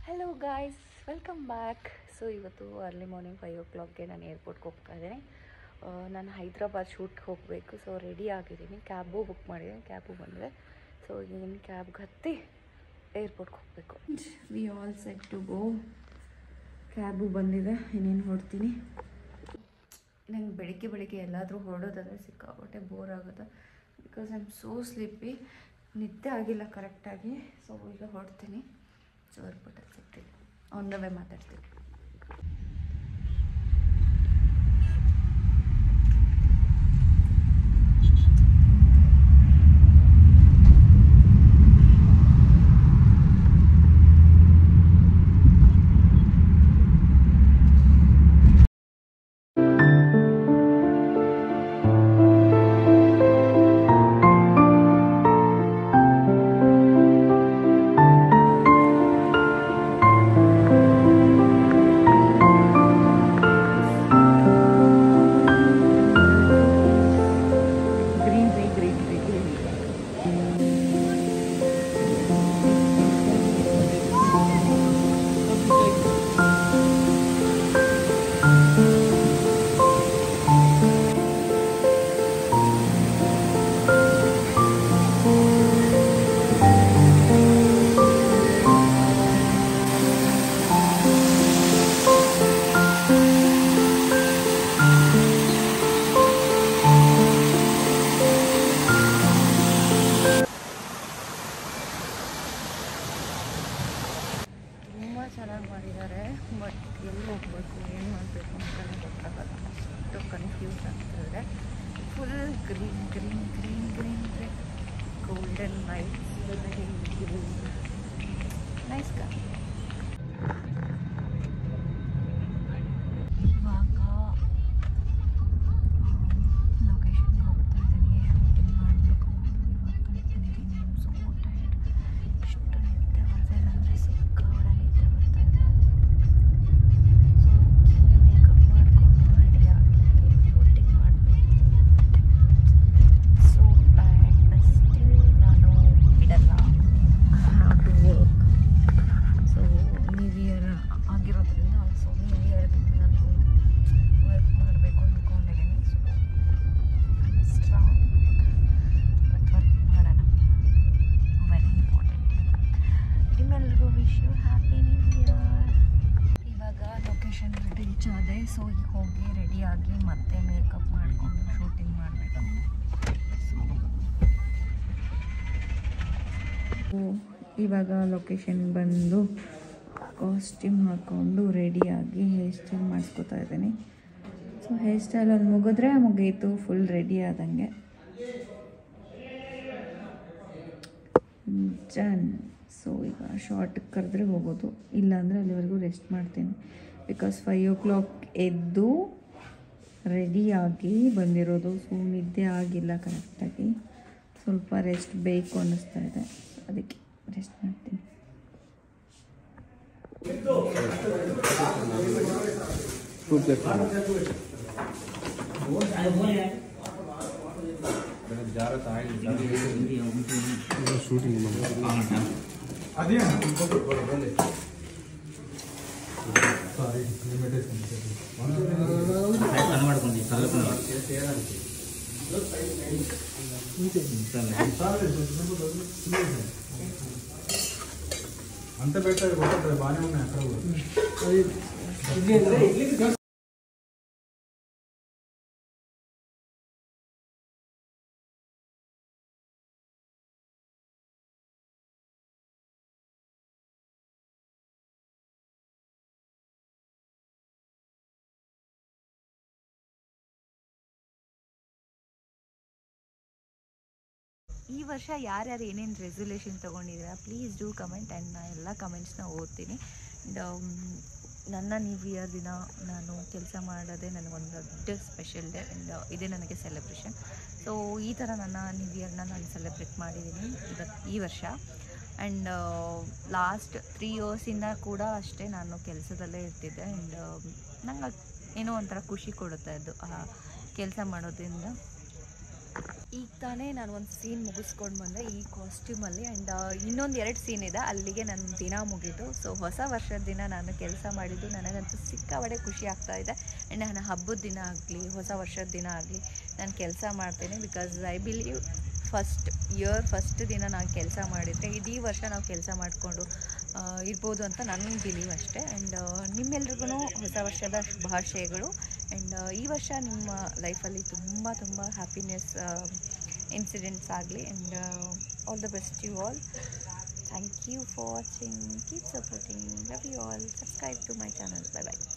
hello guys welcome back so ಇವತ್ತು early morning five o ಕ್ಲಾಕ್ಗೆ ನಾನು ಏರ್ಪೋರ್ಟ್ಗೆ ಹೋಗ್ತಾ ಇದ್ದೀನಿ ಆ, ನಾನು ಹೈದ್ರಾಬಾದ್ ಶೂಟ್ಗೆ ಹೋಗಬೇಕು ಸೊ ರೆಡಿ ಆಗಿದ್ದೀನಿ ಕ್ಯಾಬು ಬುಕ್ ಮಾಡಿದ್ದೀನಿ ಕ್ಯಾಬು ಬಂದರೆ ಸೊ ಇನ್ನು ಕ್ಯಾಬ್ಗೆ ಹತ್ತಿ ಏರ್ಪೋರ್ಟ್ಗೆ ಹೋಗಬೇಕು we all set to go cab ಬಂದಿದೆ ಇನ್ನೇನು ಹೊಡ್ತೀನಿ ನಂಗೆ ಬೆಳಿಗ್ಗೆ ಬೆಳಿಗ್ಗೆ ಎಲ್ಲಾದರೂ ಹೊರಡೋದಾದ್ರೆ ಸಿಕ್ಕಾಪಟ್ಟೆ ಬೋರ್ ಆಗುತ್ತೆ because I am so sleepy ನಿದ್ದೆ ಆಗಿಲ್ಲ ಕರೆಕ್ಟಾಗಿ ಸೊ ಈಗ ಹೊರಡ್ತೀನಿ ಸೊ ಏರ್ಪೋರ್ಟಲ್ಲಿ ಸಿಗ್ತೀನಿ ಆನ್ ದ ವೇ ಮಾತಾಡ್ತೀನಿ ಗ್ರೀನ್ರಿ ಗ್ರೀನ್ರಿ ಗ್ರೀನ್ರಿ ತುಂಬ ಚೆನ್ನಾಗಿ ಮಾಡಿದ್ದಾರೆ ಬಟ್ ಎಲ್ಲಿ ಹೋಗ್ಬೇಕು ಏನು ಮಾಡಬೇಕು ಅಂತಲೇ ಗೊತ್ತಾಗಲ್ಲ ಅಷ್ಟು ಕನ್ಫ್ಯೂಸ್ ಆಗ್ತಿದೆ full green green green green green golden lights nice ಕಾ ಇವಾಗ ಲೊಕೇಶನ್ಗೆ ಹೋಗ್ತಾ ಇದ್ದೀನಿ ಶೂಟಿಂಗ್ ಮಾಡಬೇಕು ಇವಾಗ ಕಳ್ಕೊಂಡಿದ್ದೀನಿ ಸೊ ಟೈರ್ಡ್ ಎಷ್ಟು ನಿದ್ದೆ ಬರ್ತಾ ಇದೆ ಅಂದರೆ ಸಿಕ್ಕಾಪಟ್ಟೆ ನಿದ್ದೆ ಬರ್ತಾ ಇದೆ ಸೊ ಮೇಕಪ್ ಮಾಡಿಕೊಂಡು ರೆಡಿಯಾಗಿ ಶೂಟಿಂಗ್ ಮಾಡಬೇಕು ಸೊ ಟೈರ್ಡ್ ಸ್ಟಿಲ್ ನಾನು ಬಿಡಲ್ಲ have to work so new year ಆಗಿರೋದ್ರಿಂದ ಸೊ ನ್ಯೂ ಇಯರ್ಗೆ ನಾನು ವರ್ಕ್ ಮಾಡಬೇಕು ಅಂದ್ಕೊಂಡಿದ್ದೀನಿ ಸೊ ಸ್ಟ್ರಾಂಗ್ ಬಟ್ ವರ್ಕ್ ಮಾಡೋಣ ವೆರಿ ಇಂಪಾರ್ಟೆಂಟ್ ನಿಮ್ಮೆಲ್ರಿಗೂ wish you happy new year ಇವಾಗ ಲೊಕೇಶನ್ ರೀಚ್ ಆದೆ ಸೊ ಈಗ ಹೋಗಿ ರೆಡಿಯಾಗಿ ಮತ್ತೆ ಮೇಕಪ್ ಮಾಡಿಕೊಂಡು ಶೂಟಿಂಗ್ ಮಾಡಬೇಕು ಇವಾಗ ಲೊಕೇಶನ್ ಬಂದು ಕಾಸ್ಟ್ಯೂಮ್ ಹಾಕ್ಕೊಂಡು ರೆಡಿಯಾಗಿ ಹೇರ್ ಸ್ಟೈಲ್ ಮಾಡಿಸ್ಕೊತಾ ಇದ್ದೀನಿ ಸೊ ಹೇರ್ ಸ್ಟೈಲ್ ಒಂದು ಮುಗಿದ್ರೆ ಮುಗೀತು ಫುಲ್ ರೆಡಿ ಆದಂಗೆ ಡನ್ ಸೊ ಈಗ ಶಾರ್ಟಿಗೆ ಕರೆದ್ರೆ ಹೋಗೋದು ಇಲ್ಲಾಂದರೆ ಅಲ್ಲಿವರೆಗೂ ರೆಸ್ಟ್ ಮಾಡ್ತೀನಿ ಬಿಕಾಸ್ ಫೈವ್ ಓ ಕ್ಲಾಕ್ ಎದ್ದು ರೆಡಿಯಾಗಿ ಬಂದಿರೋದು ಸೊ ನಿದ್ದೆ ಆಗಿಲ್ಲ ಕರೆಕ್ಟಾಗಿ ಸ್ವಲ್ಪ ರೆಸ್ಟ್ ಬೇಕು ಅನ್ನಿಸ್ತಾ ಇದೆ ಅದಕ್ಕೆ ರೆಸ್ಟ್ ಮಾಡ್ತೀನಿ ಮಾಡ್ಕೊಂಡು అంత పెట్టారు కొట్టదు బాగానే ఉన్నాయి అక్కడ కూడా ಈ ವರ್ಷ ಯಾರ್ಯಾರು ಏನೇನು ರೆಸೊಲ್ಯೂಷನ್ ತೊಗೊಂಡಿದ್ದೀರಾ ಪ್ಲೀಸ್ ಡೂ ಕಮೆಂಟ್ ಆ್ಯಂಡ್ ನಾನು ಎಲ್ಲ ಕಮೆಂಟ್ಸ್ನ ಓದ್ತೀನಿ ಆ್ಯಂಡ್ ನನ್ನ ನ್ಯೂ ಇಯರ್ ದಿನ ನಾನು ಕೆಲಸ ಮಾಡೋದೇ ನನಗೊಂದು ದೊಡ್ಡ ಸ್ಪೆಷಲ್ ಡೇ ಆ್ಯಂಡ್ ಇದೇ ನನಗೆ ಸೆಲೆಬ್ರೇಷನ್ ಸೊ ಈ ಥರ ನನ್ನ ನ್ಯೂ ಇಯರ್ನ ನಾನು ಸೆಲೆಬ್ರೇಟ್ ಮಾಡಿದ್ದೀನಿ ಇವತ್ತು ಈ ವರ್ಷ ಆ್ಯಂಡ್ ಲಾಸ್ಟ್ ತ್ರೀ ಇಯರ್ಸಿಂದ ಕೂಡ ಅಷ್ಟೇ ನಾನು ಕೆಲಸದಲ್ಲೇ ಇರ್ತಿದ್ದೆ ಆ್ಯಂಡ್ ನಂಗೆ ಏನೋ ಒಂಥರ ಖುಷಿ ಕೊಡುತ್ತೆ ಅದು ಕೆಲಸ ಮಾಡೋದ್ರಿಂದ ಈಗ ತಾನೇ ನಾನು ಒಂದು ಸೀನ್ ಮುಗಿಸ್ಕೊಂಡು ಬಂದೆ ಈ ಕಾಸ್ಟ್ಯೂಮಲ್ಲಿ ಆ್ಯಂಡ್ ಇನ್ನೊಂದು ಎರಡು ಸೀನ್ ಇದೆ ಅಲ್ಲಿಗೆ ನನ್ನ ದಿನ ಮುಗೀತು ಸೊ ಹೊಸ ವರ್ಷದ ದಿನ ನಾನು ಕೆಲಸ ಮಾಡಿದ್ದು ನನಗಂತೂ ಸಿಕ್ಕಾಬಡೆ ಖುಷಿ ಆಗ್ತಾ ಇದೆ ಆ್ಯಂಡ್ ನನ್ನ ಹಬ್ಬದ ದಿನ ಆಗಲಿ ಹೊಸ ವರ್ಷದ ದಿನ ಆಗಲಿ ನಾನು ಕೆಲಸ ಮಾಡ್ತೇನೆ because I believe first year first ದಿನ ನಾನು ಕೆಲಸ ಮಾಡಿದರೆ ಇಡೀ ವರ್ಷ ನಾವು ಕೆಲಸ ಮಾಡಿಕೊಂಡು ಇರ್ಬೋದು ಅಂತ ನನ್ನ ಬಿಲೀವ್ ಅಷ್ಟೇ ಆ್ಯಂಡ್ ನಿಮ್ಮೆಲ್ರಿಗೂ ಹೊಸ ವರ್ಷದ ಶುಭಾಶಯಗಳು ಆ್ಯಂಡ್ ಈ ವರ್ಷ ನಿಮ್ಮ ಲೈಫಲ್ಲಿ ತುಂಬ ತುಂಬ ಹ್ಯಾಪಿನೆಸ್ ಇನ್ಸಿಡೆಂಟ್ಸ್ ಆಗಲಿ and all the best you all thank you for watching keep supporting love you all subscribe to my channel bye by